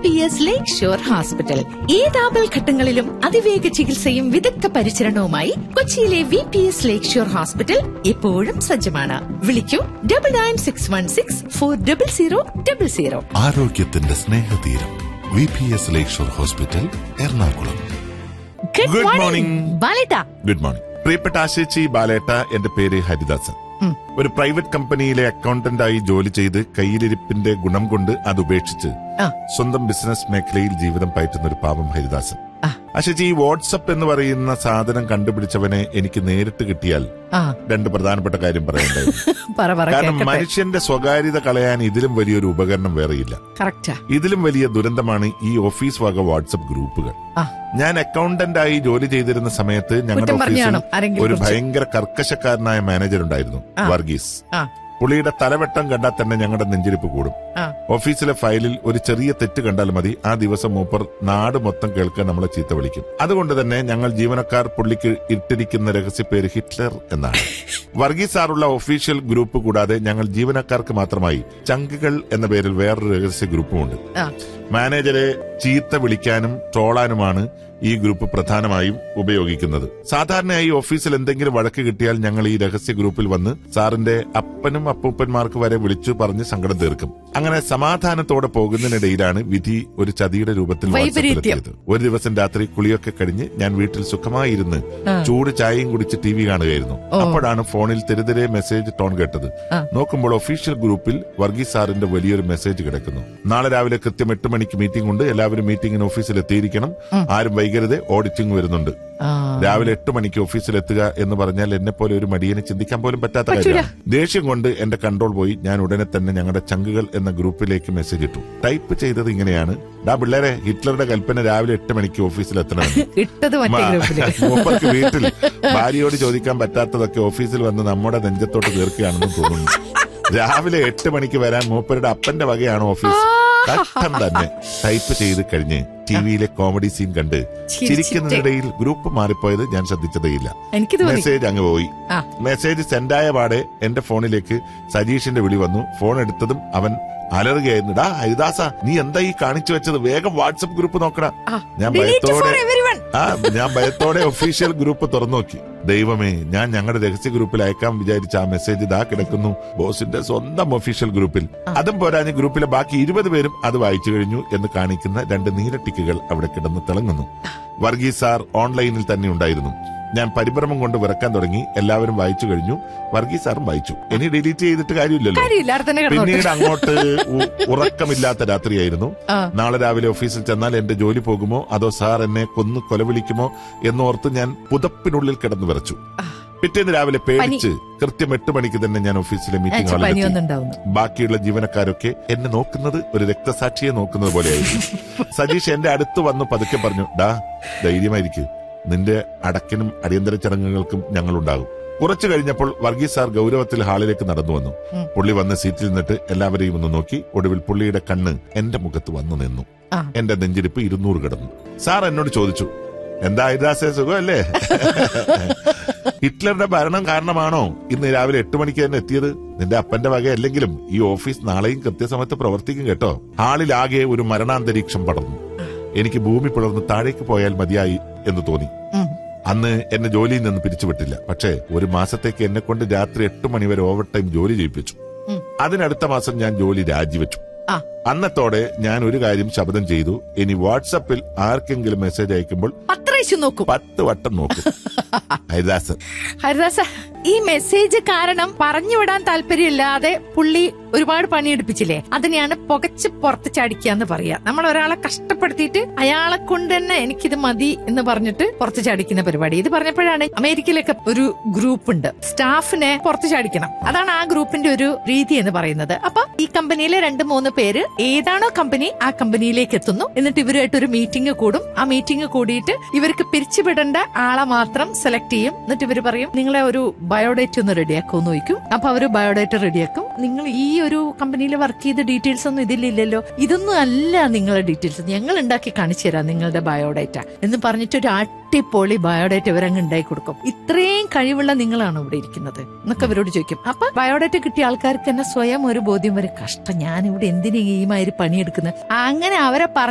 P S Lakeshore hospital ഏതാപൽ ഘട്ടങ്ങളിലും അതിവേഗ ചികിത്സയും വിദഗ്ധ പരിചരണവുമായി കൊച്ചിയിലെ V P S Lakeshore hospital എപ്പോഴും സജ്ജമാണ് വിളിക്കൂ double nine six one six four double zero double zero ആരോഗ്യത്തിന്റെ സ്നേഹതീരം V P S Lakeshore hospital Ernakulam good Good morning morning. ബാലേട്ട ഗുഡ് മോർണിംഗ് പ്രിയപ്പെട്ട ആശേച്ചി ബാലേട്ട എന്റെ പേര് ഹരിദാസൻ ഒരു പ്രൈവറ്റ് കമ്പനിയിലെ അക്കൗണ്ടന്റായി ജോലി ചെയ്ത് കയ്യിലിരിപ്പിന്റെ ഗുണം കൊണ്ട് അത് ഉപേക്ഷിച്ച് ആ. സ്വന്തം ബിസിനസ് മേഖലയിൽ ജീവിതം പയറ്റുന്ന ഒരു പാപം ഹരിദാസൻ ആ. ആശേച്ചി ഈ വാട്സപ്പ് എന്ന് പറയുന്ന സാധനം കണ്ടുപിടിച്ചവനെ എനിക്ക് നേരിട്ട് കിട്ടിയാൽ ആ രണ്ട് പ്രധാനപ്പെട്ട കാര്യം പറയണ്ടായിരുന്നു പറ പറ കാരണം കേക്കട്ടെ മനുഷ്യന്റെ സ്വകാര്യത കളയാൻ ഇതിലും വലിയൊരു ഉപകരണം വേറെയില്ല കറക്റ്റാ ഇതിലും വലിയ ദുരന്തമാണ് ഈ ഓഫീസ് വക വാട്സപ്പ് ഗ്രൂപ്പുകൾ ആ ഞാൻ അക്കൗണ്ടന്റ് ആയി ജോലി ചെയ്തിരുന്ന സമയത്ത് ഞങ്ങളുടെ കുറ്റം ഓഫീസിൽ പറഞ്ഞാണോ ആരെങ്കിലും ഒരു കുറിച്ച്? ഭയങ്കര കർക്കശക്കാരനായ മാനേജർ ഉണ്ടായിരുന്നു ആ. വർഗീസ് ആ പുള്ളിയുടെ തലവെട്ടം കണ്ടാൽ തന്നെ ഞങ്ങളുടെ നെഞ്ചിരിപ്പ് കൂടും ആ ഓഫീസിലെ ഫയലിൽ ഒരു ചെറിയ തെറ്റ് കണ്ടാൽ മതി ആ ദിവസം മൂപ്പർ നാട് മൊത്തം കേൾക്കാൻ നമ്മളെ ചീത്ത വിളിക്കും അതുകൊണ്ട് തന്നെ ഞങ്ങൾ ജീവനക്കാർ പുള്ളിക്ക് ഇട്ടിരിക്കുന്ന രഹസ്യ പേര് ഹിറ്റ്ലർ എന്നാണ് വർഗീസ് സാറുള്ള ഒഫീഷ്യൽ ഗ്രൂപ്പ് കൂടാതെ ഞങ്ങൾ ജീവനക്കാർക്ക് മാത്രമായി ചങ്കുകൾ എന്ന പേരിൽ വേറൊരു രഹസ്യ ഗ്രൂപ്പുമുണ്ട് ആ മാനേജരെ ചീത്ത വിളിക്കാനും ട്രോളാനുമാണ് ഈ ഗ്രൂപ്പ് പ്രധാനമായും ഉപയോഗിക്കുന്നത് സാധാരണയായി ഓഫീസിൽ എന്തെങ്കിലും വഴക്ക് കിട്ടിയാൽ ഞങ്ങൾ ഈ രഹസ്യ ഗ്രൂപ്പിൽ വന്ന് സാറിന്റെ അപ്പനും അപ്പൂപ്പന്മാർക്ക് വരെ വിളിച്ചു പറഞ്ഞ് സങ്കടം തീർക്കും അങ്ങനെ സമാധാനത്തോടെ പോകുന്നതിനിടയിലാണ് വിധി ഒരു ചതിയുടെ രൂപത്തിൽ വൈപരീത്യം. വാട്സാപ്പിലെത്തിയത് ഒരു ദിവസം രാത്രി കുളിയൊക്കെ കഴിഞ്ഞ് ഞാൻ വീട്ടിൽ സുഖമായിരുന്ന് ചൂട് ചായയും കുടിച്ച് ടി വി കാണുകയായിരുന്നു അപ്പോഴാണ് ഫോണിൽ തെരുതെരെ മെസ്സേജ് ടോൺ കേട്ടത് നോക്കുമ്പോൾ ഒഫീഷ്യൽ ഗ്രൂപ്പിൽ വർഗീസ് സാറിന്റെ വലിയൊരു മെസ്സേജ് കിടക്കുന്നു നാളെ രാവിലെ കൃത്യം എട്ട് മണിക്ക് മീറ്റിംഗ് ഉണ്ട് എല്ലാവരും മീറ്റിംഗിന് ഓഫീസിൽ എത്തിയിരിക്കണം ആരും വൈകരുത് ഓഡിറ്റിംഗ് വരുന്നുണ്ട് ആ രാവിലെ എട്ട് മണിക്ക് ഓഫീസിൽ എത്തുക എന്ന് പറഞ്ഞാൽ എന്നെ പോലെ ഒരു മടിയനെ ചിന്തിക്കാൻ പോലും പറ്റാത്ത കാര്യമാണ് ദേഷ്യം കൊണ്ട് എന്റെ കൺട്രോൾ പോയി ഞാൻ ഉടനെ തന്നെ ഞങ്ങളുടെ ചങ്കുകൾ എന്ന ഗ്രൂപ്പിലേക്ക് മെസ്സേജ് ഇട്ടു ടൈപ്പ് ചെയ്തത് ഇങ്ങനെയാണ് ഡാ പിള്ളേരെ ഹിറ്റ്ലറുടെ കൽപ്പന രാവിലെ എട്ട് മണിക്ക് ഓഫീസിൽ എത്തണമെന്ന് ഇട്ടത് മറ്റേ ഗ്രൂപ്പില് മൂപ്പർക്ക് വീട്ടിൽ ഭാര്യയോട് ചോദിക്കാൻ പറ്റാത്തതൊക്കെ ഓഫീസിൽ വന്ന് നമ്മുടെ നെഞ്ചത്തോട്ട് തീർക്കുകയാണെന്ന് തോന്നുന്നു രാവിലെ എട്ട് മണിക്ക് വരാൻ മൂപ്പരുടെ അപ്പന്റെ വകയാണ് ഓഫീസ് കഷ്ടം തന്നെ ടൈപ്പ് ചെയ്ത് കഴിഞ്ഞ് ടിവിയിലെ കോമഡി സീൻ കണ്ട് ചിരിച്ചിട്ട്. ചിരിക്കുന്നതിനിടയിൽ ഗ്രൂപ്പ് മാറിപ്പോയത് ഞാൻ ശ്രദ്ധിച്ചതേയില്ല എനിക്ക് തോന്നി മെസ്സേജ് അങ്ങ് പോയി ആ. മെസ്സേജ് സെൻഡായ പാടെ എന്റെ ഫോണിലേക്ക് സജീഷിന്റെ വിളി വന്നു ഫോൺ എടുത്തതും അവൻ അലറുകയായിരുന്നു ഡാ ഹരിദാസ നീ എന്താ ഈ കാണിച്ചു വെച്ചത് വേഗം വാട്സപ്പ് ഗ്രൂപ്പ് നോക്കണ ആ, ഞാൻ delete for ഭയത്തോടെ everyone. ആ ഞാൻ ഭയത്തോടെ ഒഫീഷ്യൽ ഗ്രൂപ്പ് തുറന്നു നോക്കി ദൈവമേ ഞാൻ ഞങ്ങളുടെ രഹസ്യ ഗ്രൂപ്പിൽ അയക്കാൻ വിചാരിച്ച ആ മെസ്സേജ് ഇതാ കിടക്കുന്നു ബോസിന്റെ സ്വന്തം ഒഫീഷ്യൽ ഗ്രൂപ്പിൽ അതും പോരാഞ്ഞ് ഗ്രൂപ്പിലെ ബാക്കി ഇരുപത് പേരും അത് വായിച്ചു കഴിഞ്ഞു എന്ന് കാണിക്കുന്ന രണ്ട് നീല ടിക്കുകൾ അവിടെ കിടന്ന് തിളങ്ങുന്നു വർഗീസ് സാർ ഓൺലൈനിൽ തന്നെ ഉണ്ടായിരുന്നു ഞാൻ പരിഭ്രമം കൊണ്ട് വിറക്കാൻ തുടങ്ങി എല്ലാവരും വായിച്ചു കഴിഞ്ഞു വർഗീസ് സാറും വായിച്ചു ഇനി ഡിലീറ്റ് ചെയ്തിട്ട് കാര്യമില്ലല്ലോ കാര്യമില്ല അവിടെ തന്നെ കിടന്നോട്ടെ പിന്നീട് അങ്ങോട്ട് ഉ- ഉറക്കമില്ലാത്ത രാത്രിയായിരുന്നു ആ. നാളെ രാവിലെ ഓഫീസിൽ ചെന്നാൽ എന്റെ ജോലി പോകുമോ അതോ സാർ എന്നെ കൊന്നു കൊലവിളിക്കുമോ എന്നോർത്ത് ഞാൻ പുതപ്പിനുള്ളിൽ കിടന്നു വിറച്ചു പിറ്റേന്ന് രാവിലെ പേടിച്ച് കൃത്യം എട്ട് മണിക്ക് തന്നെ ഞാൻ ഓഫീസിലെ മീറ്റിംഗ് പനി ഹാളിലെത്തി ഒന്നുണ്ടാവുന്നു ബാക്കിയുള്ള ജീവനക്കാരൊക്കെ എന്നെ നോക്കുന്നത് ഒരു രക്തസാക്ഷിയെ നോക്കുന്നത് പോലെയായിരുന്നു സജീഷ് എന്റെ അടുത്ത് വന്നു പതുക്കെ പറഞ്ഞു ഡാ ധൈര്യമായിരിക്കും നിന്റെ അടക്കിനും അടിയന്തര ചടങ്ങുകൾക്കും ഞങ്ങളുണ്ടാകും കുറച്ചു കഴിഞ്ഞപ്പോൾ വർഗീസ് സാർ ഗൗരവത്തിൽ ഹാളിലേക്ക് നടന്നു വന്നു ഉം. പുള്ളി വന്ന് സീറ്റിൽ നിന്നിട്ട് എല്ലാവരെയും ഒന്ന് നോക്കി ഒടുവിൽ പുള്ളിയുടെ കണ്ണ് എന്റെ മുഖത്ത് വന്നു നിന്നു ആ. എന്റെ നെഞ്ചിരിപ്പ് ഇരുന്നൂറ് കിടന്നു സാർ എന്നോട് ചോദിച്ചു എന്താ ഹരിദാസേ സുഖമല്ലേ ഹിറ്റ്ലറുടെ ഭരണം കാരണമാണോ ഇന്ന് രാവിലെ എട്ട് മണിക്ക് തന്നെ എത്തിയത് നിന്റെ അപ്പന്റെ വകയല്ലെങ്കിലും ഈ ഓഫീസ് നാളെയും കൃത്യസമയത്ത് പ്രവർത്തിക്കും കേട്ടോ ഹാളിലാകെ ഒരു മരണാന്തരീക്ഷം പടർന്നു എനിക്ക് ഭൂമി പിളർന്ന് താഴേക്ക് പോയാൽ മതിയായി എന്ന് തോന്നി ഉം. അന്ന് എന്നെ ജോലിയിൽ നിന്ന് പിരിച്ചുവിട്ടില്ല പക്ഷേ ഒരു മാസത്തേക്ക് എന്നെ കൊണ്ട് രാത്രി എട്ട് മണിവരെ ഓവർ ടൈം ജോലി ചെയ്യിപ്പിച്ചു ഉം. അതിനടുത്ത മാസം ഞാൻ ജോലി രാജിവെച്ചു ആ അന്നത്തോടെ ഞാൻ ഒരു കാര്യം ശബ്ദം ചെയ്തു ഇനി വാട്സപ്പിൽ ആർക്കെങ്കിലും മെസ്സേജ് അയക്കുമ്പോൾ പത്രയച്ചു നോക്കും പത്ത് വട്ടം നോക്കും ഹരിദാസൻ ഹരിദാസ ഈ മെസ്സേജ് കാരണം പറഞ്ഞുവിടാൻ താല്പര്യമില്ലാതെ പുള്ളി ഒരുപാട് പണിയെടുപ്പിച്ചില്ലേ അതിനെയാണ് പുകച്ച് പുറത്ത് ചാടിക്കുക എന്ന് പറയാ നമ്മൾ ഒരാളെ കഷ്ടപ്പെടുത്തിയിട്ട് അയാളെ കൊണ്ട് തന്നെ എനിക്കിത് മതി എന്ന് പറഞ്ഞിട്ട് പുറത്ത് ചാടിക്കുന്ന പരിപാടി ഇത് പറഞ്ഞപ്പോഴാണ് അമേരിക്കയിലൊക്കെ ഒരു ഗ്രൂപ്പ് ഉണ്ട് സ്റ്റാഫിനെ പുറത്ത് ചാടിക്കണം അതാണ് ആ ഗ്രൂപ്പിന്റെ ഒരു രീതി എന്ന് പറയുന്നത് അപ്പൊ ഈ കമ്പനിയിലെ രണ്ട് മൂന്ന് പേര് ഏതാണോ കമ്പനി ആ കമ്പനിയിലേക്ക് എത്തുന്നു എന്നിട്ട് ഇവരുമായിട്ട് ഒരു മീറ്റിംഗ് കൂടും ആ മീറ്റിംഗ് കൂടിയിട്ട് ഇവർക്ക് പിരിച്ചുവിടേണ്ട ആളെ മാത്രം സെലക്ട് ചെയ്യും എന്നിട്ട് ഇവർ പറയും നിങ്ങളെ ഒരു ബയോഡേറ്റ് ഒന്ന് റെഡിയാക്കുമെന്ന് ചോദിക്കും അപ്പൊ അവര് ബയോഡേറ്റ് റെഡിയാക്കും നിങ്ങൾ ഈ ഒരു കമ്പനിയിൽ വർക്ക് ചെയ്ത ഡീറ്റെയിൽസ് ഒന്നും ഇതിലില്ലല്ലോ ഇതൊന്നും അല്ല നിങ്ങളുടെ ഡീറ്റെയിൽസ് ഞങ്ങൾ ഉണ്ടാക്കി കാണിച്ചു തരാം നിങ്ങളുടെ ബയോഡേറ്റ എന്ന് പറഞ്ഞിട്ട് ഒരു അട്ടിപ്പൊളി ബയോഡേറ്റ ഇവരങ്ങ് ഉണ്ടാക്കി കൊടുക്കും ഇത്രയും കഴിവുള്ള നിങ്ങളാണ് ഇവിടെ ഇരിക്കുന്നത് എന്നൊക്കെ ഇവരോട് ചോദിക്കും അപ്പൊ ബയോഡേറ്റ കിട്ടിയ ആൾക്കാർക്ക് തന്നെ സ്വയം ഒരു ബോധ്യം വരും കഷ്ടം ഞാൻ ഇവിടെ എന്തിനു ഈ മാതിരി പണിയെടുക്കുന്നത് അങ്ങനെ അവരെ പറഞ്ഞ